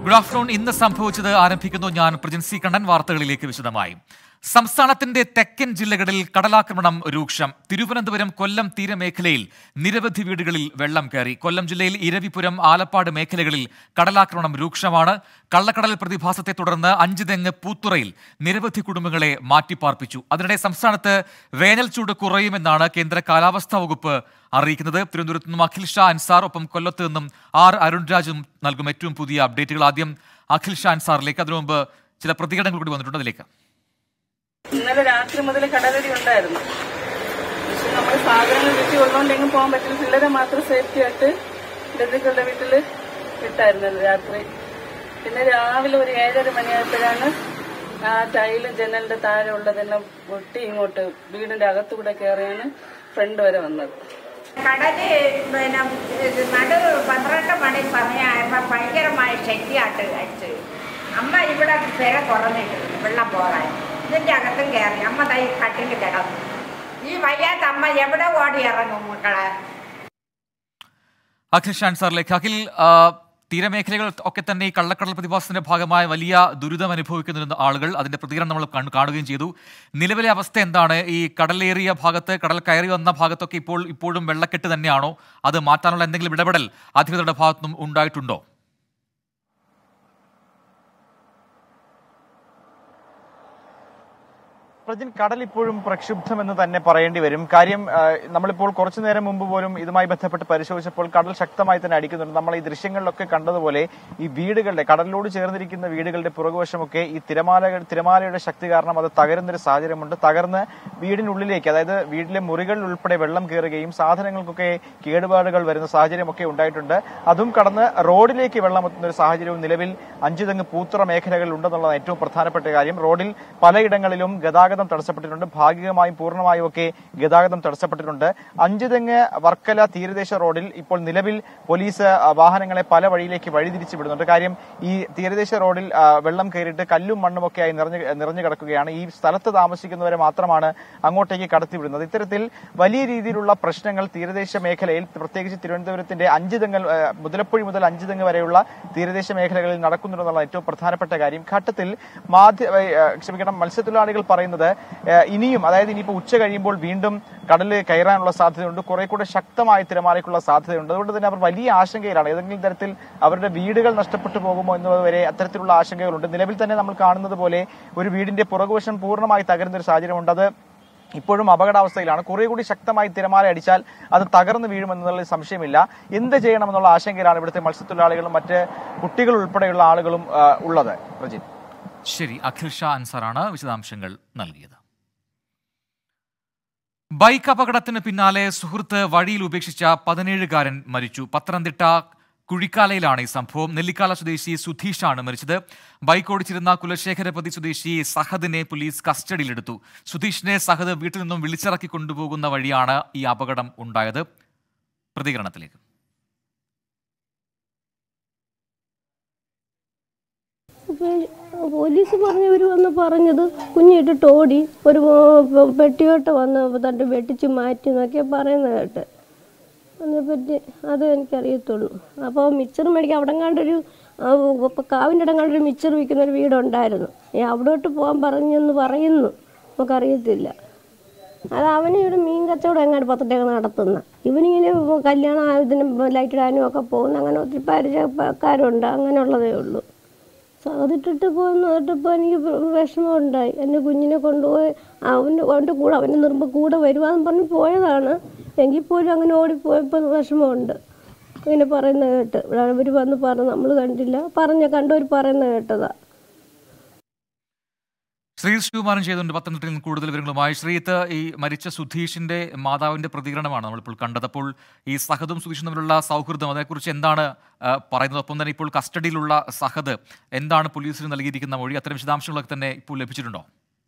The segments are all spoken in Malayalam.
ഗുഡ് ആഫ്റ്റർനൂൺ ഇന്ന് സംഭവിച്ചത് ആരംഭിക്കുന്നു ഞാൻ പ്രജൻസി കണ്ണൻ വാർത്തകളിലേക്ക് വിശദമായി സംസ്ഥാനത്തിന്റെ തെക്കൻ ജില്ലകളിൽ കടലാക്രമണം രൂക്ഷം തിരുവനന്തപുരം കൊല്ലം തീരമേഖലയിൽ നിരവധി വീടുകളിൽ വെള്ളം കയറി കൊല്ലം ജില്ലയിൽ ഇരവിപുരം ആലപ്പാട് മേഖലകളിൽ കടലാക്രമണം രൂക്ഷമാണ് കള്ളക്കടൽ പ്രതിഭാസത്തെ തുടർന്ന് അഞ്ച് തെങ്ങ് പൂത്തുറയിൽ നിരവധി കുടുംബങ്ങളെ മാറ്റിപ്പാർപ്പിച്ചു അതിനിടെ സംസ്ഥാനത്ത് വേനൽ ചൂട് കുറയുമെന്നാണ് കേന്ദ്ര കാലാവസ്ഥാ വകുപ്പ് അറിയിക്കുന്നത് തിരുവനന്തപുരത്ത് നിന്നും അഖിൽ ഷാ അൻസാർ ഒപ്പം കൊല്ലത്ത് നിന്നും ആർ അരുൺരാജും നൽകും ഏറ്റവും പുതിയ അപ്ഡേറ്റുകൾ ആദ്യം അഖിൽ ഷാ അൻസാറിലേക്ക് അതിനു മുമ്പ് ചില പ്രതികരണങ്ങൾ കൂടി വന്നിട്ടുണ്ട് അതിലേക്ക് ഇന്നലെ രാത്രി മുതൽ കടലടി ഉണ്ടായിരുന്നു പക്ഷെ നമ്മൾ സാധനങ്ങൾ വീട്ടിൽ ഉള്ളതുകൊണ്ടെങ്കിലും പോകാൻ പറ്റില്ല പിള്ളേരെ മാത്രം സേഫ്റ്റി ആയിട്ട് ബന്ധുക്കളുടെ വീട്ടിൽ വിട്ടായിരുന്നല്ലോ രാത്രി പിന്നെ രാവിലെ ഒരു ഏഴര മണിയായപ്പോഴാണ് ആ ടൈല് ജനലിന്റെ താഴെ ഉള്ളതെല്ലാം പൊട്ടി ഇങ്ങോട്ട് വീടിന്റെ അകത്തുകൂടെ കയറിയാണ് ഫ്രണ്ട് വരെ വന്നത് കടല് പിന്നെ ഇത് നടു പന്ത്രണ്ട് മണി സമയമായപ്പോ ഭയങ്കരമായ ശക്തിയായിട്ട് അടിച്ച് അമ്മ ഇവിടെ പെര തുറന്നിട്ട് വെള്ളം പോകാൻ ഇതിന്റെ അകത്തും കയറി അമ്മ തൈ കട്ടിൽ കിടന്നു ഈ വയ്യാത്ത അമ്മ എവിടെ ഓടി ഇറങ്ങും മക്കളെ അഖിൽ ഷാ അൻസാറിലേക്ക് അഖിൽ ആ, തീരമേഖലകൾ ഒക്കെ തന്നെ ഈ കള്ളക്കടൽ പ്രതിഭാസത്തിന്റെ ഭാഗമായ വലിയ ദുരിതം അനുഭവിക്കുന്ന ആളുകൾ അതിന്റെ പ്രതികരണം നമ്മൾ കണ്ടു- കാണുകയും ചെയ്തു നിലവിലെ അവസ്ഥ എന്താണ് ഈ കടലേറിയ ഭാഗത്ത് കടൽ കയറി വന്ന ഭാഗത്തൊക്കെ ഇപ്പോൾ ഇപ്പോഴും വെള്ളക്കെട്ട് തന്നെയാണോ അത് മാറ്റാനുള്ള എന്തെങ്കിലും ഇടപെടൽ അധികൃതരുടെ ഭാഗത്തുനിന്നും ഉണ്ടായിട്ടുണ്ടോ പ്രജിൻ കടൽ ഇപ്പോഴും പ്രക്ഷുബ്ധമെന്ന് തന്നെ പറയേണ്ടി വരും കാര്യം ആ, നമ്മളിപ്പോൾ കുറച്ചു നേരം മുമ്പ് പോലും ഇതുമായി ബന്ധപ്പെട്ട് പരിശോധിച്ചപ്പോൾ കടൽ ശക്തമായി തന്നെ അടിക്കുന്നുണ്ട് നമ്മൾ ഈ ദൃശ്യങ്ങളിലൊക്കെ കണ്ടതുപോലെ ഈ വീടുകളുടെ കടലിനോട് ചേർന്നിരിക്കുന്ന വീടുകളുടെ പുറകുവശമൊക്കെ ഈ തിരമാലകൾ തിരമാലയുടെ ശക്തി കാരണം അത് തകരുന്നൊരു സാഹചര്യമുണ്ട് തകർന്ന് വീടിനുള്ളിലേക്ക് അതായത് വീട്ടിലെ മുറികളിൽ ഉൾപ്പെടെ വെള്ളം കയറുകയും സാധനങ്ങൾക്കൊക്കെ കേടുപാടുകൾ വരുന്ന സാഹചര്യമൊക്കെ ഉണ്ടായിട്ടുണ്ട് അതും കടന്ന് റോഡിലേക്ക് വെള്ളം എത്തുന്ന ഒരു സാഹചര്യവും നിലവിൽ അഞ്ചു തെങ്ങ് പൂത്തുറ മേഖലകളിൽ ഉണ്ടെന്നുള്ളതാണ് ഏറ്റവും പ്രധാനപ്പെട്ട കാര്യം റോഡിൽ പലയിടങ്ങളിലും ഗതാഗതം തടസ്സപ്പെട്ടിട്ടുണ്ട് ഭാഗികമായും പൂർണ്ണമായും ഒക്കെ ഗതാഗതം തടസ്സപ്പെട്ടിട്ടുണ്ട് അഞ്ചു തെങ്ങ് വർക്കല തീരദേശ റോഡിൽ ഇപ്പോൾ നിലവിൽ പോലീസ് ആ, വാഹനങ്ങളെ പല വഴിയിലേക്ക് വഴിതിരിച്ചു വിടുന്നുണ്ട് കാര്യം ഈ തീരദേശ റോഡിൽ ആ, വെള്ളം കയറിയിട്ട് കല്ലും മണ്ണും ഒക്കെ ആയി നിറഞ്ഞു നിറഞ്ഞു കിടക്കുകയാണ് ഈ സ്ഥലത്ത് താമസിക്കുന്നവരെ മാത്രമാണ് അങ്ങോട്ടേക്ക് കടത്തിവിടുന്നത് ഇത്തരത്തിൽ വലിയ രീതിയിലുള്ള പ്രശ്നങ്ങൾ തീരദേശ മേഖലയിൽ പ്രത്യേകിച്ച് തിരുവനന്തപുരത്തിന്റെ അഞ്ച് തെങ്ങൽ ആ, മുതലപ്പുഴി മുതൽ അഞ്ച് തെങ്ങ് വരെയുള്ള തീരദേശ മേഖലകളിൽ നടക്കുന്നുണ്ടെന്നുള്ള ഏറ്റവും പ്രധാനപ്പെട്ട കാര്യം ഘട്ടത്തിൽ മാധ്യ ഏ, ഏ, ക്ഷമിക്കണം മത്സ്യത്തൊഴിലാളികൾ പറയുന്നത് ഏ, ഇനിയും അതായത് ഇനിയിപ്പോൾ ഉച്ച കഴിയുമ്പോൾ വീണ്ടും കടലിൽ കയറാനുള്ള സാധ്യതയുണ്ട് കുറെ കൂടെ ശക്തമായ തിരമാലയ്ക്കുള്ള സാധ്യതയുണ്ട് അതുകൊണ്ട് തന്നെ അവർ വലിയ ആശങ്കയിലാണ് ഏതെങ്കിലും തരത്തിൽ അവരുടെ വീടുകൾ നഷ്ടപ്പെട്ടു പോകുമോ എന്നത് വരെ അത്തരത്തിലുള്ള ആശങ്കകളുണ്ട് നിലവിൽ തന്നെ നമ്മൾ കാണുന്നത് പോലെ ഒരു വീടിന്റെ പുറകുവശം പൂർണ്ണമായി തകരുന്ന ഒരു സാഹചര്യമുണ്ട് അത് ഇപ്പോഴും അപകടാവസ്ഥയിലാണ് കുറെ കൂടി ശക്തമായി തിരമാല അടിച്ചാൽ അത് തകർന്നു വീഴുമെന്നുള്ള സംശയമില്ല എന്ത് ചെയ്യണമെന്നുള്ള ആശങ്കയിലാണ് ഇവിടുത്തെ മത്സ്യത്തൊഴിലാളികളും മറ്റ് കുട്ടികൾ ഉൾപ്പെടെയുള്ള ആളുകളും ആ, ഉള്ളത് പ്രജിൻ ശരി അഖിൽ ഷാ അൻസാറാണ് വിശദാംശങ്ങൾ നൽകിയത് ബൈക്ക് അപകടത്തിന് പിന്നാലെ സുഹൃത്ത് വഴിയിൽ ഉപേക്ഷിച്ച പതിനേഴുകാരൻ മരിച്ചു പത്തനംതിട്ട കുഴിക്കാലയിലാണ് ഈ സംഭവം നെല്ലിക്കാല സ്വദേശി സുധീഷാണ് മരിച്ചത് ബൈക്ക് ഓടിച്ചിരുന്ന കുലശേഖരപതി സ്വദേശി സഹദിനെ പോലീസ് കസ്റ്റഡിയിലെടുത്തു സുധീഷിനെ സഹദ് വീട്ടിൽ നിന്നും വിളിച്ചിറക്കി കൊണ്ടുപോകുന്ന വഴിയാണ് ഈ അപകടം ഉണ്ടായത് പ്രതികരണത്തിലേക്ക് അപ്പോൾ പോലീസ് പറഞ്ഞവർ വന്ന് പറഞ്ഞത് കുഞ്ഞിട്ടിട്ട് ഓടി ഒരു മോ- പെട്ടിയോട്ട വന്ന് തട്ട് വെട്ടിച്ച് മാറ്റി എന്നൊക്കെ പറയുന്നത് കേട്ട് അതിനെപ്പറ്റി അത് എനിക്കറിയത്തുള്ളൂ അപ്പോൾ മിച്ചർ മേടിക്കാൻ അവിടെ കണ്ടൊരു ഇപ്പോൾ കാവിൻ്റെ ഇടം കണ്ടൊരു മിച്ചർ വിൽക്കുന്ന ഒരു വീടുണ്ടായിരുന്നു ഏ അവിടോട്ട് പോകാൻ പറഞ്ഞെന്ന് പറയുന്നു നമുക്കറിയത്തില്ല അത് അവന് ഇവിടെ മീൻ കച്ചവടം എങ്ങാണ്ട് പത്തട്ടൊക്കെ നടത്തുന്ന ഇവനിങ്ങനെ കല്യാണം ഇതിന് ലൈറ്റ് ഇടാനും ഒക്കെ പോകുന്ന അങ്ങനെ ഒത്തിരി പരിചയക്കാരുണ്ട് അങ്ങനെയുള്ളതേ ഉള്ളൂ അതിട്ടിട്ട് പോന്നിട്ടിപ്പോൾ എനിക്ക് വിഷമമുണ്ടായി എൻ്റെ കുഞ്ഞിനെ കൊണ്ടുപോയി അവൻ്റെ അവൻ്റെ കൂടെ അവൻ്റെ നിർമ്പ് കൂടെ വരുവാന്ന് പറഞ്ഞ് പോയതാണ് എങ്കിൽ പോലും അങ്ങനെ ഓടിപ്പോയപ്പോൾ വിഷമമുണ്ട് ഇങ്ങനെ പറയുന്നത് കേട്ട് ഇവിടെ അവർ വന്ന് പറഞ്ഞു നമ്മൾ കണ്ടില്ല പറഞ്ഞ കണ്ടവർ പറയുന്നത് കേട്ടതാ ശ്രീത് ശിവകുമാരൻ ചെയ്തുകൊണ്ട് പത്തനംതിട്ടയിൽ നിന്ന് കൂടുതൽ വിവരങ്ങളുമായി ശ്രീത്ത് ഈ മരിച്ച സുധീഷിന്റെ മാതാവിന്റെ പ്രതികരണമാണ് നമ്മളിപ്പോൾ കണ്ടത് അപ്പോൾ ഈ സഹദും സുധീഷും തമ്മിലുള്ള സൗഹൃദം അതേക്കുറിച്ച് എന്താണ് ആ, പറയുന്നത് ഒപ്പം തന്നെ ഇപ്പോൾ കസ്റ്റഡിയിലുള്ള സഹദ് എന്താണ് പോലീസിന് നൽകിയിരിക്കുന്ന മൊഴി അത്തരം വിശദാംശങ്ങളൊക്കെ തന്നെ ഇപ്പോൾ ലഭിച്ചിട്ടുണ്ടോ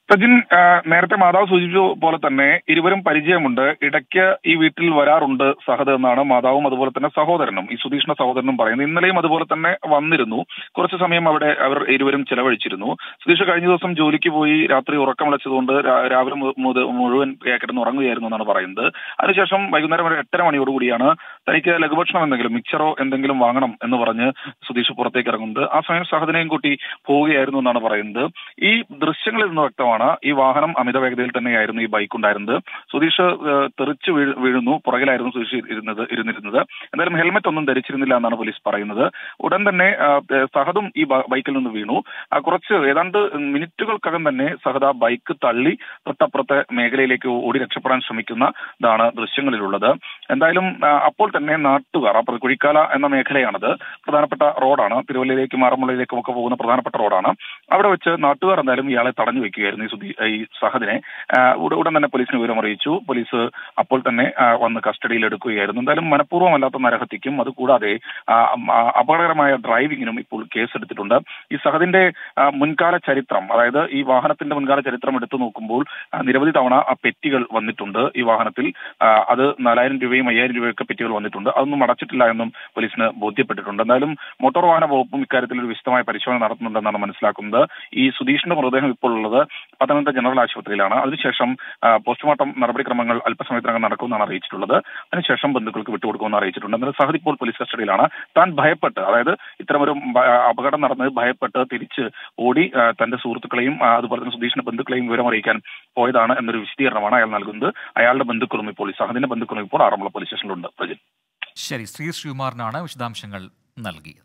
സജിൻ ആ, നേരത്തെ മാതാവ് സൂചിപ്പിച്ച പോലെ തന്നെ ഇരുവരും പരിചയമുണ്ട് ഇടയ്ക്ക് ഈ വീട്ടിൽ വരാറുണ്ട് സഹദ് എന്നാണ് മാതാവും അതുപോലെ തന്നെ സഹോദരനും ഈ സുധീഷിന്റെ സഹോദരനും പറയുന്നത് ഇന്നലെയും അതുപോലെ തന്നെ വന്നിരുന്നു കുറച്ച് സമയം അവിടെ അവർ ഇരുവരും ചെലവഴിച്ചിരുന്നു സുധീഷ് കഴിഞ്ഞ ദിവസം ജോലിക്ക് പോയി രാത്രി ഉറക്കം വിളച്ചതുകൊണ്ട് രാ- രാവിലെ മു- മുത- മുഴുവൻ കിടന്ന് ഉറങ്ങുകയായിരുന്നു എന്നാണ് പറയുന്നത് അതിനുശേഷം വൈകുന്നേരം ഒരു എട്ടര മണിയോടുകൂടിയാണ് തനിക്ക് ലഘുഭക്ഷണം എന്തെങ്കിലും മിക്സറോ എന്തെങ്കിലും വാങ്ങണം എന്ന് പറഞ്ഞ് സുധീഷ് പുറത്തേക്ക് ഇറങ്ങുന്നത് ആ സമയം സഹദിനെയും കൂട്ടി പോവുകയായിരുന്നു എന്നാണ് പറയുന്നത് ഈ ദൃശ്യങ്ങളിൽ നിന്ന് വ്യക്തമാണ് ഈ വാഹനം അമിത വേഗതയിൽ തന്നെയായിരുന്നു ഈ ബൈക്ക് ഉണ്ടായിരുന്നത് സുധീഷ് ഏഹ്, തെറിച്ച് വീഴ്- വീഴുന്നു പുറകിലായിരുന്നു സുധീഷ് ഇരുന്നത് ഇരുന്നിരുന്നത് എന്തായാലും ഹെൽമെറ്റ് ഒന്നും ധരിച്ചിരുന്നില്ല എന്നാണ് പോലീസ് പറയുന്നത് ഉടൻ തന്നെ ആ, ഏഹ്, സഹദും ഈ ബ- ബൈക്കിൽ നിന്ന് വീണു ആ, കുറച്ച് ഏതാണ്ട് മിനിറ്റുകൾക്കകം തന്നെ സഹദ് ആ ബൈക്ക് തള്ളി തൊട്ടപ്പുറത്തെ മേഖലയിലേക്ക് ഓടി രക്ഷപ്പെടാൻ ശ്രമിക്കുന്നതാണ് ദൃശ്യങ്ങളിലുള്ളത് എന്തായാലും ആ, അപ്പോൾ തന്നെ നാട്ടുകാർ ആ കുഴിക്കാല എന്ന മേഖലയാണത് പ്രധാനപ്പെട്ട റോഡാണ് തിരുവല്ലയിലേക്കും ആറന്മുളയിലേക്കും ഒക്കെ പോകുന്ന പ്രധാനപ്പെട്ട റോഡാണ് അവിടെ വെച്ച് നാട്ടുകാർ എന്തായാലും ഇയാളെ തടഞ്ഞു വെക്കുകയായിരുന്നു ഈ സുധി ഈ സഹദിനെ ആ, ഉട- ഉടൻ തന്നെ പോലീസിന് വിവരം അറിയിച്ചു പോലീസ് അപ്പോൾ തന്നെ ആ, വന്ന് കസ്റ്റഡിയിൽ എടുക്കുകയായിരുന്നു എന്തായാലും മനഃപൂർവ്വമല്ലാത്ത നരഹത്യക്കും അതുകൂടാതെ ആ, ആ, അപകടകരമായ ഡ്രൈവിങ്ങിനും ഇപ്പോൾ കേസെടുത്തിട്ടുണ്ട് ഈ സഹദിന്റെ ആ, മുൻകാല ചരിത്രം അതായത് ഈ വാഹനത്തിന്റെ മുൻകാല ചരിത്രം എടുത്തു നോക്കുമ്പോൾ ആ, നിരവധി തവണ ആ പെറ്റികൾ വന്നിട്ടുണ്ട് ഈ വാഹനത്തിൽ ആ, അത് നാലായിരം രൂപയും അയ്യായിരം രൂപയൊക്കെ പെറ്റികൾ വന്നിട്ടുണ്ട് അതൊന്നും അടച്ചിട്ടില്ല എന്നും പോലീസിന് ബോധ്യപ്പെട്ടിട്ടുണ്ട് എന്തായാലും മോട്ടോർ വാഹന വകുപ്പും ഇക്കാര്യത്തിൽ ഒരു വിശദമായ പരിശോധന നടത്തുന്നുണ്ടെന്നാണ് മനസ്സിലാക്കുന്നത് ഈ സുധീഷിന്റെ മൃതദേഹം ഇപ്പോൾ ഉള്ളത് പത്തനംതിട്ട ജനറൽ ആശുപത്രിയിലാണ് അതിനുശേഷം ആ, പോസ്റ്റ്മോർട്ടം നടപടിക്രമങ്ങൾ അല്പസമയത്തിനകം നടക്കുമെന്നാണ് അറിയിച്ചിട്ടുള്ളത് അതിനുശേഷം ബന്ധുക്കൾക്ക് വിട്ടുകൊടുക്കുമെന്ന് അറിയിച്ചിട്ടുണ്ട് എന്നാൽ സഹദ് ഇപ്പോൾ പോലീസ് കസ്റ്റഡിയിലാണ് താൻ ഭയപ്പെട്ട് അതായത് ഇത്തരമൊരു ഭ- അപകടം നടന്നത് ഭയപ്പെട്ട് തിരിച്ച് ഓടി ആ, തന്റെ സുഹൃത്തുക്കളെയും ആ, അതുപോലെ തന്നെ സുധീഷിന്റെ ബന്ധുക്കളെയും വിവരം അറിയിക്കാൻ പോയതാണ് എന്നൊരു വിശദീകരണമാണ് അയാൾ നൽകുന്നത് അയാളുടെ ബന്ധുക്കളും ഇപ്പോൾ ഈ സഹദിന്റെ ബന്ധുക്കളും ഇപ്പോൾ ആറന്മുള പോലീസ് സ്റ്റേഷനിലുണ്ട് പ്രജിൻ ശരി ശ്രീ ശ്രീകുമാറിനാണ് വിശദാംശങ്ങൾ നൽകിയത്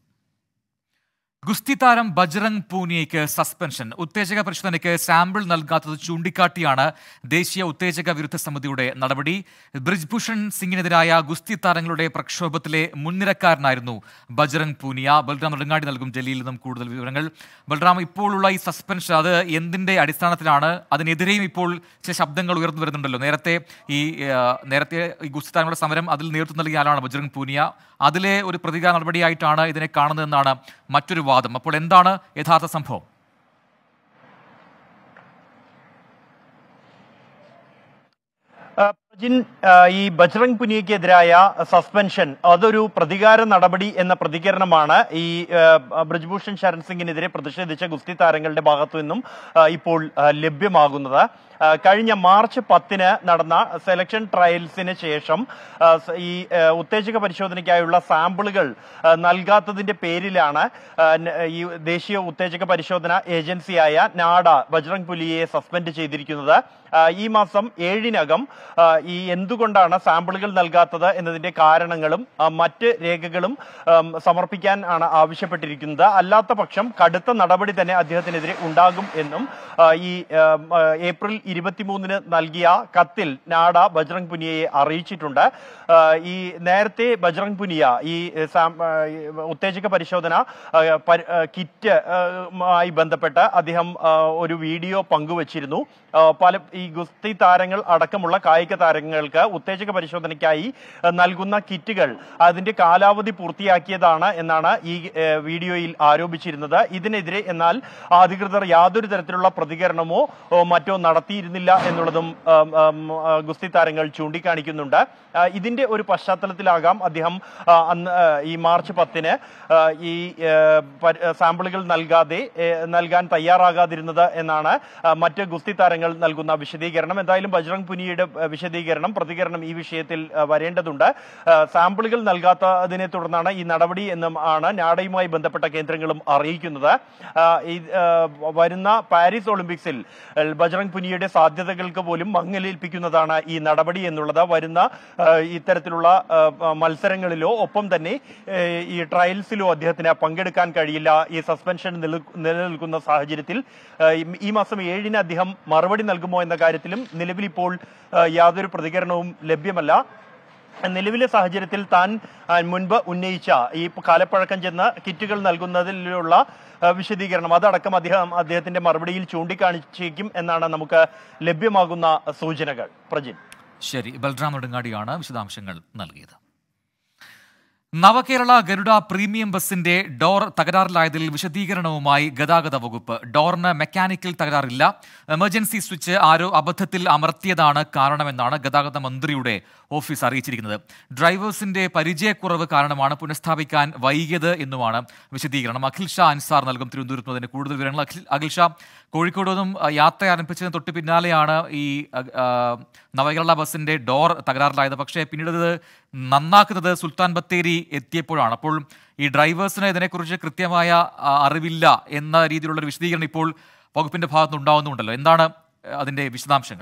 ഗുസ്തി താരം ബജ്റംഗ് പൂനിയയ്ക്ക് സസ്പെൻഷൻ ഉത്തേജക പരിശോധനയ്ക്ക് സാമ്പിൾ നൽകാത്തത് ചൂണ്ടിക്കാട്ടിയാണ് ദേശീയ ഉത്തേജക വിരുദ്ധ സമിതിയുടെ നടപടി ബ്രിജ്ഭൂഷൺ സിംഗിനെതിരായ ഗുസ്തി താരങ്ങളുടെ പ്രക്ഷോഭത്തിലെ മുൻനിരക്കാരനായിരുന്നു ബജ്റംഗ് പൂനിയ ബൽറാം നെടുങ്ങാടി നൽകും ഡൽഹിയിൽ നിന്നും കൂടുതൽ വിവരങ്ങൾ ബൽറാം ഇപ്പോഴുള്ള ഈ സസ്പെൻഷൻ അത് എന്തിന്റെ അടിസ്ഥാനത്തിലാണ് അതിനെതിരെയും ഇപ്പോൾ ചില ശബ്ദങ്ങൾ ഉയർന്നു വരുന്നുണ്ടല്ലോ നേരത്തെ ഈ ആ, നേരത്തെ ഈ ഗുസ്തി താരങ്ങളുടെ സമരം അതിൽ നേതൃത്വം നൽകിയ ആളാണ് ബജ്റംഗ് പൂനിയ അതിലെ ഒരു പ്രതികാര നടപടിയായിട്ടാണ് ഇതിനെ കാണുന്നതെന്നാണ് മറ്റൊരു വാദം അപ്പോൾ എന്താണ് യഥാർത്ഥ സംഭവം ആ, പ്രജിൻ ആ, ഈ ബജ്രംഗ് പുനിയക്കെതിരായ സസ്പെൻഷൻ അതൊരു പ്രതികാര നടപടി എന്ന പ്രതികരണമാണ് ഈ ആ, ബ്രിജ്ഭൂഷൺ ശരൺ സിംഗിനെതിരെ പ്രതിഷേധിച്ച ഗുസ്തി താരങ്ങളുടെ ഭാഗത്തു നിന്നും ആ, ഇപ്പോൾ ആ, ലഭ്യമാകുന്നത് ആ, കഴിഞ്ഞ മാർച്ച് പത്തിന് നടന്ന സെലക്ഷൻ ട്രയൽസിന് ശേഷം ആ, സ- ഈ ആ, ഉത്തേജക പരിശോധനയ്ക്കായുള്ള സാമ്പിളുകൾ ആ, നൽകാത്തതിന്റെ പേരിലാണ് ആ, ന- ഈ ദേശീയ ഉത്തേജക പരിശോധന ഏജൻസിയായ നാഡ ബജ്രംഗ് പുലിയെ സസ്പെൻഡ് ചെയ്തിരിക്കുന്നത് ആ, ഈ മാസം ഏഴിനകം ആ, ഈ എന്തുകൊണ്ടാണ് സാമ്പിളുകൾ നൽകാത്തത് എന്നതിന്റെ കാരണങ്ങളും ആ, മറ്റ് രേഖകളും ആം, സമർപ്പിക്കാൻ ആണ് ആവശ്യപ്പെട്ടിരിക്കുന്നത് അല്ലാത്ത പക്ഷം കടുത്ത നടപടി തന്നെ അദ്ദേഹത്തിനെതിരെ ഉണ്ടാകും എന്നും ആ, ഈ ആം, ആ, ഏപ്രിൽ ഇരുപത്തിമൂന്നിന് നൽകിയ കത്തിൽ നാഡ ബജ്രംഗ് പുനിയയെ അറിയിച്ചിട്ടുണ്ട് ആ, ഈ നേരത്തെ ബജ്രംഗ് പുനിയ ഈ സാം- ആ, ഈ ഉത്തേജക പരിശോധന ആ, പരി- ആ, കിറ്റ് ആ, മായി ബന്ധപ്പെട്ട് അദ്ദേഹം ആ, ഒരു വീഡിയോ പങ്കുവച്ചിരുന്നു ആ, പല ഈ ഗുസ്തി താരങ്ങൾ അടക്കമുള്ള കായിക താരങ്ങൾക്ക് ഉത്തേജക പരിശോധനയ്ക്കായി ആ, നൽകുന്ന കിറ്റുകൾ അതിന്റെ കാലാവധി പൂർത്തിയാക്കിയതാണ് എന്നാണ് ഈ ഏ, വീഡിയോയിൽ ആരോപിച്ചിരുന്നത് ഇതിനെതിരെ എന്നാൽ അധികൃതർ യാതൊരു തരത്തിലുള്ള പ്രതികരണമോ ഓ, മറ്റോ നടത്തിയിരുന്നില്ല എന്നുള്ളതും ആം, ആം, ആ, ഗുസ്തി താരങ്ങൾ ചൂണ്ടിക്കാണിക്കുന്നുണ്ട് ആ, ഇതിന്റെ ഒരു പശ്ചാത്തലത്തിലാകാം അദ്ദേഹം ആ, അന്ന് ആ, ഈ മാർച്ച് പത്തിന് ആ, ഈ ഏ, പരി- സാമ്പിളുകൾ നൽകാതെ ഏ, നൽകാൻ തയ്യാറാകാതിരുന്നത് എന്നാണ് ആ, മറ്റ് ഗുസ്തി താരങ്ങൾ നൽകുന്ന വിശദീകരണം എന്തായാലും ബജ്രംഗ് പുനിയുടെ ആ, വിശദീകരണം പ്രതികരണം ഈ വിഷയത്തിൽ ആ, വരേണ്ടതുണ്ട് ആ, സാമ്പിളുകൾ നൽകാത്തതിനെ തുടർന്നാണ് ഈ നടപടി എന്നും ആണ് നാഡയുമായി ബന്ധപ്പെട്ട കേന്ദ്രങ്ങളും അറിയിക്കുന്നത് ആ, ഈ ആ, വരുന്ന പാരീസ് ഒളിമ്പിക്സിൽ ആ, ബജ്രംഗ് പുനിയുടെ സാധ്യതകൾക്ക് പോലും മങ്ങലേൽപ്പിക്കുന്നതാണ് ഈ നടപടി എന്നുള്ളത് വരുന്ന ആ, ഇത്തരത്തിലുള്ള ആ, ആ, മത്സരങ്ങളിലോ ഒപ്പം തന്നെ ഏ, ഈ ട്രയൽസിലോ അദ്ദേഹത്തിന് പങ്കെടുക്കാൻ കഴിയില്ല ഈ സസ്പെൻഷൻ നില- നിലനിൽക്കുന്ന സാഹചര്യത്തിൽ ആ, ഈ- ഈ മാസം ഏഴിന് അദ്ദേഹം മറുപടി നൽകുമോ എന്ന കാര്യത്തിലും നിലവിൽ ഇപ്പോൾ ആ, യാതൊരു പ്രതികരണവും ലഭ്യമല്ല നിലവിലെ സാഹചര്യത്തിൽ താൻ ആ, മുൻപ് ഉന്നയിച്ച ഈ കാലപ്പഴക്കം ചെന്ന് കിറ്റുകൾ നൽകുന്നതിലുള്ള ആ, വിശദീകരണം അതടക്കം അദ്ദേഹം അദ്ദേഹത്തിന്റെ മറുപടിയിൽ ചൂണ്ടിക്കാണിച്ചേക്കും എന്നാണ് നമുക്ക് ലഭ്യമാകുന്ന സൂചനകൾ പ്രജിൻ ശരി ബൽറാം നെടുങ്ങാടിയാണ് വിശദാംശങ്ങൾ നൽകിയത് നവകേരള ഗരുഡ പ്രീമിയം ബസിന്റെ ഡോർ തകരാറിലായതിൽ വിശദീകരണവുമായി ഗതാഗത വകുപ്പ് ഡോറിന് മെക്കാനിക്കൽ തകരാറില്ല എമർജൻസി സ്വിച്ച് ആരോ അബദ്ധത്തിൽ അമർത്തിയതാണ് കാരണമെന്നാണ് ഗതാഗത മന്ത്രിയുടെ ഓഫീസ് അറിയിച്ചിരിക്കുന്നത് ഡ്രൈവേഴ്സിന്റെ പരിചയക്കുറവ് കാരണമാണ് പുനഃസ്ഥാപിക്കാൻ വൈകിയത് എന്നുമാണ് വിശദീകരണം അഖിൽ ഷാ അൻസാർ നൽകും തിരുവനന്തപുരത്ത് നിന്ന് അതിന്റെ കൂടുതൽ വിവരങ്ങൾ അഖിൽ അഖിൽ ഷാ കോഴിക്കോട് നിന്നും അഹ്, യാത്ര ആരംഭിച്ചതിന് തൊട്ട് പിന്നാലെയാണ് ഈ അഹ്, ആ, നവകേരള ബസിന്റെ ഡോർ തകരാറിലായത് പക്ഷേ പിന്നീട് ഇത് നന്നാക്കുന്നത് സുൽത്താൻ ബത്തേരി എത്തിയപ്പോഴാണ് അപ്പോൾ ഈ ഡ്രൈവേഴ്സിന് ഇതിനെക്കുറിച്ച് കൃത്യമായ ആ, അറിവില്ല എന്ന രീതിയിലുള്ള ഒരു വിശദീകരണം ഇപ്പോൾ വകുപ്പിന്റെ ഭാഗത്ത് ഉണ്ടാവുന്നുണ്ടല്ലോ എന്താണ് അതിന്റെ വിശദാംശങ്ങൾ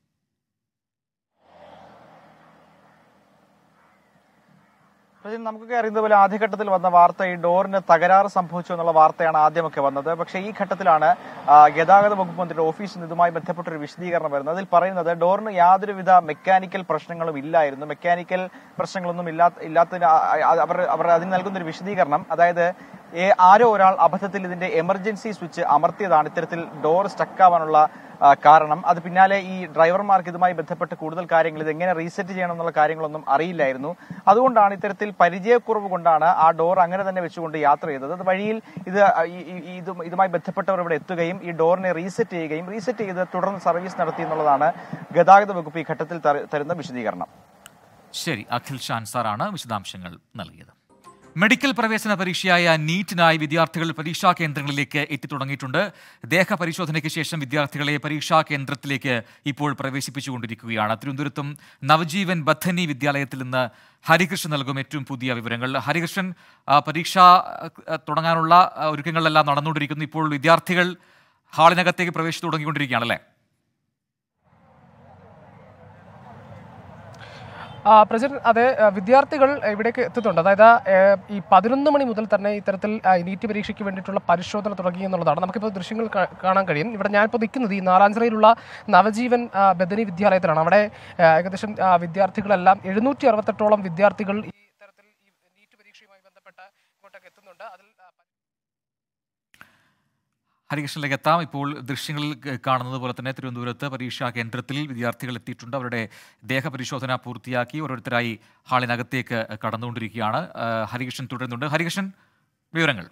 പ്രജിൻ, നമുക്കൊക്കെ അറിയുന്നത് പോലെ ആദ്യഘട്ടത്തിൽ വന്ന വാർത്ത ഈ ഡോറിന് തകരാറ് സംഭവിച്ചു എന്നുള്ള വാർത്തയാണ് ആദ്യമൊക്കെ വന്നത് പക്ഷേ ഈ ഘട്ടത്തിലാണ് ആ, ഗതാഗത വകുപ്പ് മന്ത്രിയുടെ ഓഫീസിൽ നിന്ന് ഇതുമായി ബന്ധപ്പെട്ട ഒരു വിശദീകരണം വരുന്നത് അതിൽ പറയുന്നത് ഡോറിന് യാതൊരുവിധ മെക്കാനിക്കൽ പ്രശ്നങ്ങളും ഇല്ലായിരുന്നു മെക്കാനിക്കൽ പ്രശ്നങ്ങളൊന്നും ഇല്ലാത്ത ഇല്ലാത്തതിന് ആ- ആ- അവർ അവർ അതിന് നൽകുന്ന ഒരു വിശദീകരണം അതായത് ഏ- ആരോ ഒരാൾ അബദ്ധത്തിൽ ഇതിന്റെ എമർജൻസി സ്വിച്ച് അമർത്തിയതാണ് ഇത്തരത്തിൽ ഡോർ സ്റ്റക്ക് ആവാനുള്ള ആ, കാരണം അത് പിന്നാലെ ഈ ഡ്രൈവർമാർക്ക് ഇതുമായി ബന്ധപ്പെട്ട് കൂടുതൽ കാര്യങ്ങൾ ഇത് എങ്ങനെ റീസെറ്റ് ചെയ്യണം എന്നുള്ള കാര്യങ്ങളൊന്നും അറിയില്ലായിരുന്നു അതുകൊണ്ടാണ് ഇത്തരത്തിൽ പരിചയക്കുറവ് കൊണ്ടാണ് ആ ഡോർ അങ്ങനെ തന്നെ വെച്ചുകൊണ്ട് യാത്ര ചെയ്തത് അത് വഴിയിൽ ഇത് ഈ- ഈ- ഈ ഇതും- ഇതുമായി ബന്ധപ്പെട്ടവർ ഇവിടെ എത്തുകയും ഈ ഡോറിനെ റീസെറ്റ് ചെയ്യുകയും റീസെറ്റ് ചെയ്ത് തുടർന്ന് സർവീസ് നടത്തി എന്നുള്ളതാണ് ഗതാഗത വകുപ്പ് ഈ ഘട്ടത്തിൽ തര- തരുന്ന വിശദീകരണം ശരി അഖിൽ ഷാൻസാറാണ് വിശദാംശങ്ങൾ നൽകിയത് മെഡിക്കൽ പ്രവേശന പരീക്ഷയായ നീറ്റിനായി വിദ്യാർത്ഥികൾ പരീക്ഷാ കേന്ദ്രങ്ങളിലേക്ക് എത്തിത്തുടങ്ങിയിട്ടുണ്ട് ദേഹപരിശോധനയ്ക്ക് ശേഷം വിദ്യാർത്ഥികളെ പരീക്ഷാ കേന്ദ്രത്തിലേക്ക് ഇപ്പോൾ പ്രവേശിപ്പിച്ചുകൊണ്ടിരിക്കുകയാണ് തിരുവനന്തപുരത്തും നവജീവൻ ബഥനി വിദ്യാലയത്തിൽ നിന്ന് ഹരികൃഷ്ണൻ നൽകും ഏറ്റവും പുതിയ വിവരങ്ങൾ ഹരികൃഷ്ണൻ ആ, പരീക്ഷ ആ, തുടങ്ങാനുള്ള ആ, ഒരുക്കങ്ങളെല്ലാം നടന്നുകൊണ്ടിരിക്കുന്നു ഇപ്പോൾ വിദ്യാർത്ഥികൾ ഹാളിനകത്തേക്ക് പ്രവേശിച്ചു തുടങ്ങിക്കൊണ്ടിരിക്കുകയാണല്ലേ ആ, പ്രസിഡന്റ് അതെ ആ, വിദ്യാർത്ഥികൾ ഇവിടേക്ക് എത്തുന്നുണ്ട് അതായത് ഏ, ഈ പതിനൊന്ന് മണി മുതൽ തന്നെ ഇത്തരത്തിൽ ആ, നീറ്റ് പരീക്ഷയ്ക്ക് വേണ്ടിയിട്ടുള്ള പരിശോധന തുടങ്ങി എന്നുള്ളതാണ് നമുക്കിപ്പോൾ ദൃശ്യങ്ങൾ കാ- കാണാൻ കഴിയും ഇവിടെ ഞാനിപ്പോൾ നിൽക്കുന്നത് ഈ നാലാഞ്ചിറയിലുള്ള നവജീവൻ ആ, ബദനി വിദ്യാലയത്തിലാണ് അവിടെ ആ, ഏകദേശം ആ, വിദ്യാർത്ഥികളെല്ലാം എഴുന്നൂറ്റി അറുപത്തെട്ടോളം വിദ്യാർത്ഥികൾ ഈ തരത്തിൽ ഈ നീറ്റ് പരീക്ഷയുമായി ബന്ധപ്പെട്ട് ഇങ്ങോട്ടേക്ക് എത്തുന്നുണ്ട് അതിൽ ആ, ഹരികൃഷ്ണനിലേക്ക് എത്താം ഇപ്പോൾ ദൃശ്യങ്ങളിൽ ക- കാണുന്നത് പോലെ തന്നെ തിരുവനന്തപുരത്ത് പരീക്ഷാ കേന്ദ്രത്തിൽ വിദ്യാർത്ഥികൾ എത്തിയിട്ടുണ്ട് അവരുടെ ദേഹപരിശോധന പൂർത്തിയാക്കി ഓരോരുത്തരായി ഹാളിനകത്തേക്ക് കടന്നുകൊണ്ടിരിക്കുകയാണ് ആ, ഹരികൃഷ്ണൻ തുടരുന്നുണ്ട് ഹരികൃഷ്ണൻ വിവരങ്ങൾ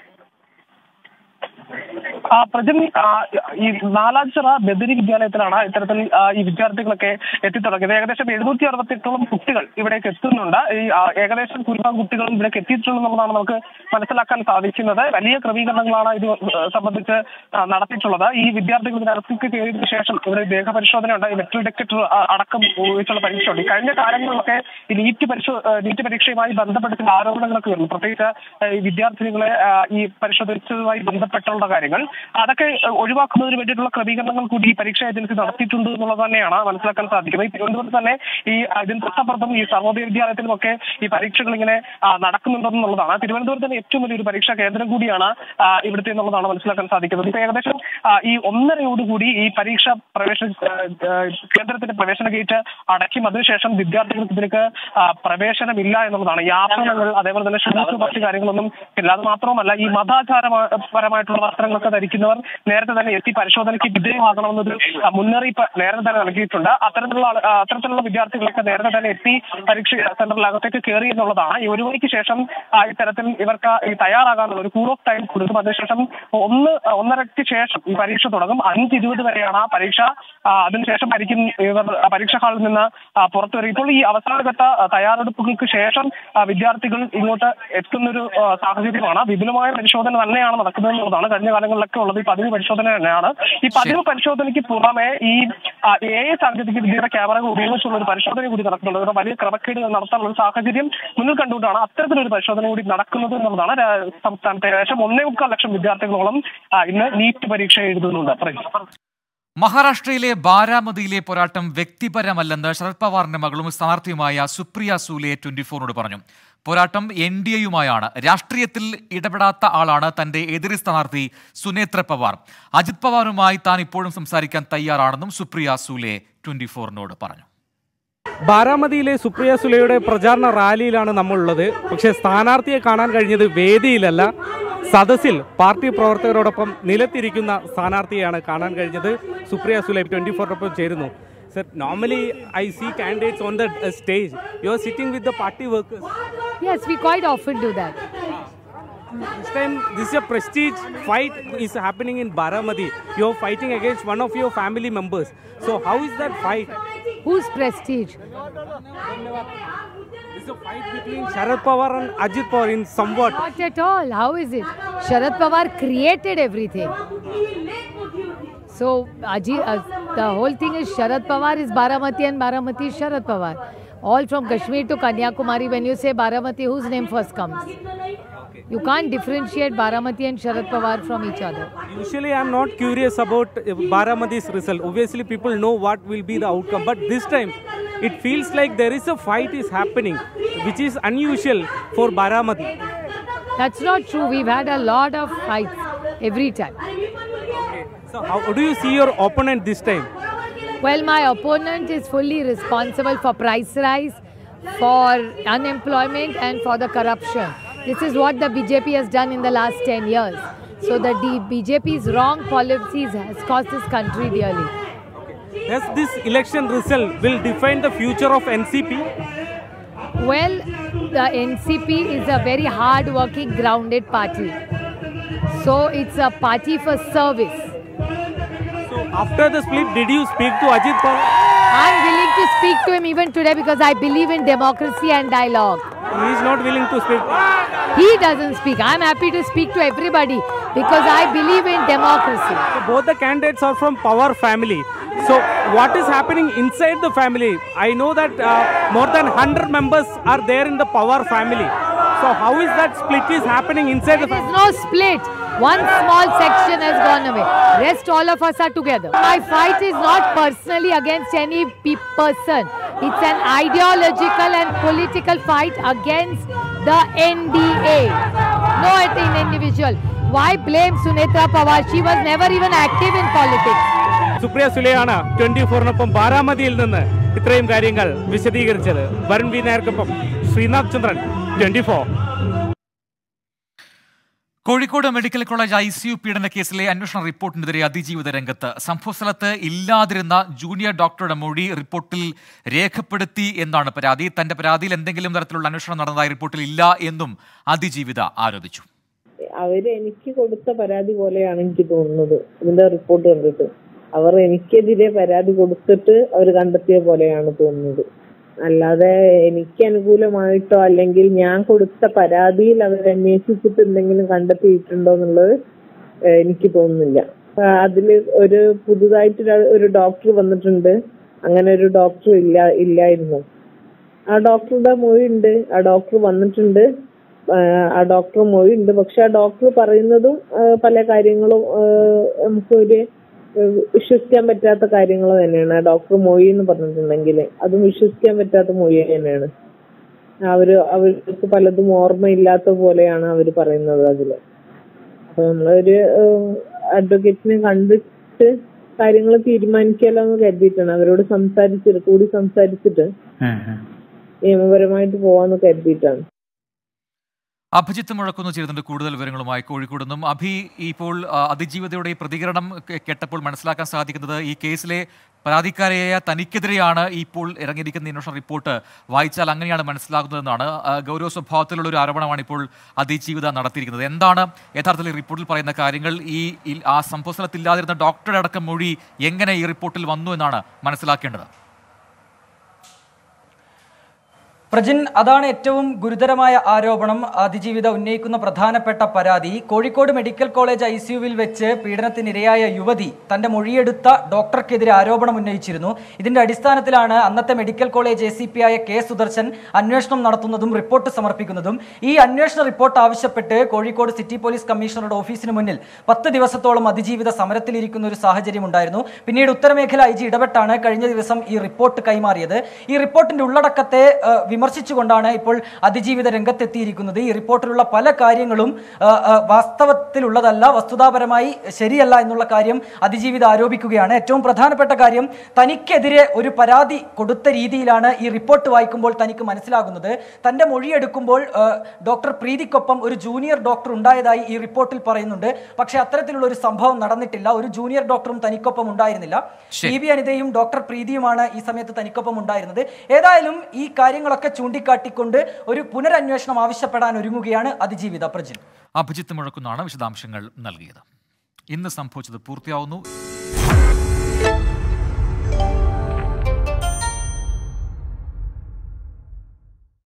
ആ, പ്രജൻ ആ, ഈ നാലാഞ്ചിറ ബദരി വിദ്യാലയത്തിലാണ് ഇത്തരത്തിൽ ആ, ഈ വിദ്യാർത്ഥികളൊക്കെ എത്തിത്തുടങ്ങിയത് ഏകദേശം എഴുന്നൂറ്റി അറുപത്തെട്ടോളം കുട്ടികൾ ഇവിടേക്ക് എത്തുന്നുണ്ട് ഈ ആ, ഏകദേശം ഭൂരിഭാഗം കുട്ടികളും ഇവിടേക്ക് എത്തിയിട്ടുള്ളതെന്നുള്ളതാണ് നമുക്ക് മനസ്സിലാക്കാൻ സാധിക്കുന്നത് വലിയ ക്രമീകരണങ്ങളാണ് ഇത് സംബന്ധിച്ച് ആ, നടത്തിയിട്ടുള്ളത് ഈ വിദ്യാർത്ഥികൾ ഇതിനകത്തേക്ക് കയറിയതിനു ശേഷം ഇവിടെ ദേഹപരിശോധന ഉണ്ട് മെറ്റൽ ഡിറ്റക്ടർ അടക്കം ഉപയോഗിച്ചുള്ള പരീക്ഷ ഉണ്ട് ഈ കഴിഞ്ഞ കാലങ്ങളിലൊക്കെ ഈ നീറ്റ് പരിശോ ആ, നീറ്റ് പരീക്ഷയുമായി ബന്ധപ്പെട്ട് ചില ആരോപണങ്ങളൊക്കെ വരുന്നു പ്രത്യേകിച്ച് ആ, ഈ വിദ്യാർത്ഥിനികളെ ആ, ഈ പരിശോധിച്ചതുമായി ബന്ധപ്പെട്ടുള്ള കാര്യങ്ങൾ അതൊക്കെ ആ, ഒഴിവാക്കുന്നതിന് വേണ്ടിയിട്ടുള്ള ക്രമീകരണങ്ങൾ കൂടി ഈ പരീക്ഷാ ഏജൻസി നടത്തിയിട്ടുണ്ട് എന്നുള്ളത് തന്നെയാണ് മനസ്സിലാക്കാൻ സാധിക്കുന്നത് ഈ തിരുവനന്തപുരത്ത് തന്നെ ഈ ആ, ഇതിന് തൊട്ടപ്പുറത്തും ഈ സർവോദയ വിദ്യാലയത്തിലുമൊക്കെ ഈ പരീക്ഷകൾ ഇങ്ങനെ ആ, നടക്കുന്നുണ്ടെന്നുള്ളതാണ് തിരുവനന്തപുരത്തിന്റെ ഏറ്റവും വലിയൊരു പരീക്ഷാ കേന്ദ്രം കൂടിയാണ് ആ, ഇവിടുത്തെ എന്നുള്ളതാണ് മനസ്സിലാക്കാൻ സാധിക്കുന്നത് ഇപ്പൊ ഏകദേശം ആ, ഈ ഒന്നരയോടുകൂടി ഈ പരീക്ഷ പ്രവേശന ആ, ആ, കേന്ദ്രത്തിന്റെ പ്രവേശന ഗേറ്റ് അടയ്ക്കും അതിനുശേഷം വിദ്യാർത്ഥികൾക്ക് ഇതിലേക്ക് ആ, പ്രവേശനമില്ല എന്നുള്ളതാണ് ഈ ആഭരണങ്ങൾ അതേപോലെ തന്നെ ഷൂസ് മറ്റു കാര്യങ്ങളൊന്നും ഇല്ല അത് മാത്രവുമല്ല ഈ മതാചാരപരമായിട്ടുള്ള വസ്ത്രങ്ങളൊക്കെ ധരിക്കുന്നവർ നേരത്തെ തന്നെ എത്തി പരിശോധനയ്ക്ക് വിധേയമാകണമെന്നൊരു ആ, മുന്നറിയിപ്പ് നേരത്തെ തന്നെ നൽകിയിട്ടുണ്ട് അത്തരത്തിലുള്ള ആള്- ആ, അത്തരത്തിലുള്ള വിദ്യാർത്ഥികളൊക്കെ നേരത്തെ തന്നെ എത്തി പരീക്ഷ സെന്ററിനകത്തേക്ക് കയറി എന്നുള്ളതാണ് ഈ ഒരു മണിക്ക് ശേഷം ആ, ഇത്തരത്തിൽ ഇവർക്ക് ഈ തയ്യാറാകാനുള്ള ഒരു കൂൾ ഓഫ് ടൈം കൊടുക്കും അതിനുശേഷം ഒന്ന് ഒന്നരയ്ക്ക് ശേഷം ഈ പരീക്ഷ തുടങ്ങും അഞ്ച് ഇരുപത് വരെയാണ് ആ പരീക്ഷ ആ, അതിനുശേഷം ആയിരിക്കും ഇവർ ആ പരീക്ഷാ ഹാളിൽ നിന്ന് ആ, പുറത്തു വരും ഇപ്പോൾ ഈ അവസാനഘട്ട ആ, തയ്യാറെടുപ്പുകൾക്ക് ശേഷം ആ, വിദ്യാർത്ഥികൾ ഇങ്ങോട്ട് എത്തുന്നൊരു ആ, സാഹചര്യമാണ് വിപുലമായ പരിശോധന തന്നെയാണ് നടക്കുന്നത് എന്നുള്ളതാണ് കഴിഞ്ഞ കാലങ്ങളിലൊക്കെ ഉള്ളത് ഈ പതിവ് പരിശോധന തന്നെയാണ് ഈ പതിവ് പരിശോധനയ്ക്ക് പുറമെ ഈ എ സാങ്കേതിക വിദ്യയുടെ ക്യാമറകൾ ഉപയോഗിച്ചുള്ള ഒരു പരിശോധന കൂടി നടക്കുന്നുണ്ട് ഒരു വലിയ ക്രമക്കേട് നടത്താനുള്ള ഒരു സാഹചര്യം മുന്നിൽ കണ്ടുകൊണ്ടാണ് അത്തരത്തിലൊരു പരിശോധന കൂടി നടക്കുന്നത് എന്നുള്ളതാണ് രാ- സംസ്ഥാനത്തെ ഏകദേശം ഒന്നേ മുക്കാൽ ലക്ഷം വിദ്യാർത്ഥികളോളം ആ, ഇന്ന് നീറ്റ് പരീക്ഷ എഴുതുന്നുണ്ട് പ്രജി. മഹാരാഷ്ട്രയിലെ ബാരാമതിയിലെ പോരാട്ടം വ്യക്തിപരമല്ലെന്ന് ശരത് പവാറിന്റെ മകളും സ്ഥാനാർത്ഥിയുമായ സുപ്രിയ സൂലെ ട്വന്റി ഫോറിനോട് പറഞ്ഞു പോരാട്ടം എൻ ഡി എയുമായാണ് രാഷ്ട്രീയത്തിൽ ഇടപെടാത്ത ആളാണ് തന്റെ എതിരി സ്ഥാനാർത്ഥി സുനേത്ര പവാർ അജിത് പവാറുമായി താൻ ഇപ്പോഴും സംസാരിക്കാൻ തയ്യാറാണെന്നും സുപ്രിയ സൂലെ ട്വന്റി ഫോറിനോട് പറഞ്ഞു ബാരാമതിയിലെ സുപ്രിയ സുലയുടെ പ്രചാരണ റാലിയിലാണ് നമ്മളുള്ളത് പക്ഷേ സ്ഥാനാർത്ഥിയെ കാണാൻ കഴിഞ്ഞത് വേദിയിലല്ല സദസ്സിൽ പാർട്ടി പ്രവർത്തകരോടൊപ്പം നിലത്തിരിക്കുന്ന സ്ഥാനാർത്ഥിയെയാണ് കാണാൻ കഴിഞ്ഞത് സുപ്രിയ സുലെ ട്വന്റി ഫോറിനൊപ്പം ചേരുന്നു Sir, normally I see candidates on the uh, stage. You're sitting with the party workers. Yes, we quite often do that. This time, this is a prestige fight is happening in Baramati. You're fighting against one of your family members. So how is that fight? Who's prestige? It's a fight between Sharad Pawar and Ajit Pawar in somewhat. Not at all. How is it? Sharad Pawar created everything. So, Ajit, uh, the whole thing is Sharad Pawar is Baramati and Baramati is Sharad Pawar. All from Kashmir to Kanyakumari, when you say Baramati, whose name first comes? You can't differentiate Baramati and Sharad Pawar from each other. Usually, I'm not curious about uh, Baramati's result. Obviously, people know what will be the outcome. But this time, it feels like there is a fight is happening, which is unusual for Baramati. That's not true. We've had a lot of fights every time. So how do you see your opponent this time? Well, my opponent is fully responsible for price rise, for unemployment, and for the corruption. This is what the BJP has done in the last 10 years. So the D- BJP's wrong policies has cost this country dearly. Does this election result will define the future of NCP? Well, the NCP is a very hard-working, grounded party. So it's a party for service. So after the split, did you speak to Ajit Pawar? I'm willing to speak to him even today because I believe in democracy and dialogue. He is not willing to speak. He doesn't speak. I'm happy to speak to everybody because I believe in democracy. So both the candidates are from Power family. So what is happening inside the family? I know that uh, more than 100 members are there in the Power family. So how is that split is happening inside the There family? is no split. One small section has gone away. Rest all of us are together. My fight is not personally against any pe- person. It's an ideological and political fight against the NDA. No at an individual. Why blame Sunetra Pawar? She was never even active in politics. Supriya സുലയാണ് ട്വന്റി ഫോറിനൊപ്പം ബാരാമതിയിൽ നിന്ന് ഇത്രയും കാര്യങ്ങൾ വിശദീകരിച്ചത് വരുൺ വി നായർക്കൊപ്പം Sreenath Chandran twenty four Kozhikode medical college I C U പീഡന കേസിലെ അന്വേഷണ റിപ്പോർട്ടിനെതിരെ അതിജീവിത രംഗത്ത് സംഭവസ്ഥലത്ത് ഇല്ലാതിരുന്ന ജൂനിയർ ഡോക്ടറുടെ മൊഴി റിപ്പോർട്ടിൽ രേഖപ്പെടുത്തി എന്നാണ് പരാതി തന്റെ പരാതിയിൽ എന്തെങ്കിലും തരത്തിലുള്ള അന്വേഷണം നടന്നതായി റിപ്പോർട്ടിൽ ഇല്ല എന്നും അതിജീവിത ആരോപിച്ചു അവര് എനിക്ക് കൊടുത്ത പരാതി പോലെയാണ് എനിക്ക് തോന്നുന്നത് ഇതിന്റെ റിപ്പോർട്ട് കണ്ടിട്ട് അവർ എനിക്കെതിരെ പരാതി കൊടുത്തിട്ട് അവർ കണ്ടെത്തിയ പോലെയാണ് തോന്നുന്നത് അല്ലാതെ എനിക്ക് അനുകൂലമായിട്ടോ അല്ലെങ്കിൽ ഞാൻ കൊടുത്ത പരാതിയിൽ അവർ അന്വേഷിച്ചിട്ട് എന്തെങ്കിലും കണ്ടെത്തിയിട്ടുണ്ടോ എന്നുള്ളത് ഏഹ് എനിക്ക് തോന്നുന്നില്ല ആ, അതില് ഒരു പുതുതായിട്ട് ഒരു- ഒരു ഡോക്ടർ വന്നിട്ടുണ്ട് അങ്ങനെ ഒരു ഡോക്ടർ ഇല്ല ഇല്ലായിരുന്നു ആ ഡോക്ടറുടെ മൊഴി ഉണ്ട് ആ ഡോക്ടർ വന്നിട്ടുണ്ട് ആ, ആ ഡോക്ടർ മൊഴി ഉണ്ട് പക്ഷെ ആ ഡോക്ടർ പറയുന്നതും ആ, പല കാര്യങ്ങളും ആ, നമുക്കൊരു ആ, വിശ്വസിക്കാൻ പറ്റാത്ത കാര്യങ്ങൾ തന്നെയാണ് ആ ഡോക്ടർ മൊഴി എന്ന് പറഞ്ഞിട്ടുണ്ടെങ്കിൽ അതും വിശ്വസിക്കാൻ പറ്റാത്ത മൊഴി തന്നെയാണ് അവര് അവർക്ക് പലതും ഓർമ്മയില്ലാത്ത പോലെയാണ് അവര് പറയുന്നത് അതില് അപ്പൊ നമ്മളൊരു അഡ്വക്കേറ്റിനെ കണ്ടിട്ട് കാര്യങ്ങൾ തീരുമാനിക്കാലോ എന്ന് കരുതിയിട്ടാണ് അവരോട് സംസാരിച്ചിട്ട് കൂടി സംസാരിച്ചിട്ട് നിയമപരമായിട്ട് പോവാന്ന് കരുതിയിട്ടാണ് അഭിജിത്ത് മുഴക്കുന്നു ചേരുന്നുണ്ട് കൂടുതൽ വിവരങ്ങളുമായി കോഴിക്കോട് നിന്നും അഭി ഇപ്പോൾ ആ, അതിജീവിതയുടെ ഈ പ്രതികരണം കെ- കേട്ടപ്പോൾ മനസ്സിലാക്കാൻ സാധിക്കുന്നത് ഈ കേസിലെ പരാതിക്കാരിയായ തനിക്കെതിരെയാണ് ഇപ്പോൾ ഇറങ്ങിയിരിക്കുന്ന ഈ അന്വേഷണ റിപ്പോർട്ട് വായിച്ചാൽ അങ്ങനെയാണ് മനസ്സിലാകുന്നതെന്നാണ് ആ, ഗൗരവ സ്വഭാവത്തിലുള്ള ഒരു ആരോപണമാണ് ഇപ്പോൾ അതിജീവിത നടത്തിയിരിക്കുന്നത് എന്താണ് യഥാർത്ഥത്തിൽ ഈ റിപ്പോർട്ടിൽ പറയുന്ന കാര്യങ്ങൾ ഈ ഈ- ആ സംഭവസ്ഥലത്തില്ലാതിരുന്ന ഡോക്ടറുടെ അടക്കം മൊഴി എങ്ങനെ ഈ റിപ്പോർട്ടിൽ വന്നു എന്നാണ് മനസ്സിലാക്കേണ്ടത് പ്രജിൻ അതാണ് ഏറ്റവും ഗുരുതരമായ ആരോപണം അതിജീവിത ഉന്നയിക്കുന്ന പ്രധാനപ്പെട്ട പരാതി കോഴിക്കോട് മെഡിക്കൽ കോളേജ് ഐ സിയുവിൽ വെച്ച് പീഡനത്തിനിരയായ യുവതി തന്റെ മൊഴിയെടുത്ത ഡോക്ടർക്കെതിരെ ആരോപണം ഉന്നയിച്ചിരുന്നു ഇതിന്റെ അടിസ്ഥാനത്തിലാണ് അന്നത്തെ medical college A C P ആയ കെ സുദർശൻ അന്വേഷണം നടത്തുന്നതും റിപ്പോർട്ട് സമർപ്പിക്കുന്നതും ഈ അന്വേഷണ റിപ്പോർട്ട് ആവശ്യപ്പെട്ട് കോഴിക്കോട് സിറ്റി പോലീസ് കമ്മീഷണറുടെ ഓഫീസിന് മുന്നിൽ പത്ത് ദിവസത്തോളം അതിജീവിത സമരത്തിലിരിക്കുന്ന ഒരു സാഹചര്യം ഉണ്ടായിരുന്നു പിന്നീട് ഉത്തരമേഖല ഐ ജി ഇടപെട്ടാണ് കഴിഞ്ഞ ദിവസം ഈ റിപ്പോർട്ട് കൈമാറിയത് ഈ റിപ്പോർട്ടിന്റെ ഉള്ളടക്കത്തെ ഏഹ്, വിമർശിച്ചുകൊണ്ടാണ് ഇപ്പോൾ അതിജീവിത രംഗത്തെത്തിയിരിക്കുന്നത് ഈ റിപ്പോർട്ടിലുള്ള പല കാര്യങ്ങളും ആ, ആ, വാസ്തവത്തിലുള്ളതല്ല വസ്തുതാപരമായി ശരിയല്ല എന്നുള്ള കാര്യം അതിജീവിത ആരോപിക്കുകയാണ് ഏറ്റവും പ്രധാനപ്പെട്ട കാര്യം തനിക്കെതിരെ ഒരു പരാതി കൊടുത്ത രീതിയിലാണ് ഈ റിപ്പോർട്ട് വായിക്കുമ്പോൾ തനിക്ക് മനസ്സിലാകുന്നത് തന്റെ മൊഴിയെടുക്കുമ്പോൾ ആ, ഡോക്ടർ പ്രീതിക്കൊപ്പം ഒരു ജൂനിയർ ഡോക്ടർ ഉണ്ടായതായി ഈ റിപ്പോർട്ടിൽ പറയുന്നുണ്ട് പക്ഷേ അത്തരത്തിലുള്ള ഒരു സംഭവം നടന്നിട്ടില്ല ഒരു ജൂനിയർ ഡോക്ടറും തനിക്കൊപ്പം ഉണ്ടായിരുന്നില്ല ശരി. ടി വി അനിതയും ഡോക്ടർ പ്രീതിയുമാണ് ഈ സമയത്ത് തനിക്കൊപ്പം ഉണ്ടായിരുന്നത് ഏതായാലും ഈ കാര്യങ്ങളൊക്കെ ചൂണ്ടിക്കാട്ടിക്കൊണ്ട് ഒരു പുനരന്വേഷണം ആവശ്യപ്പെടാൻ ഒരുങ്ങുകയാണ് അതിജീവിത പ്രജിൻ അഭിജിത്ത് മുഴക്കുന്നാണ് വിശദാംശങ്ങൾ നൽകിയത് ഇന്ന് സംഭവിച്ചത് പൂർത്തിയാവുന്നു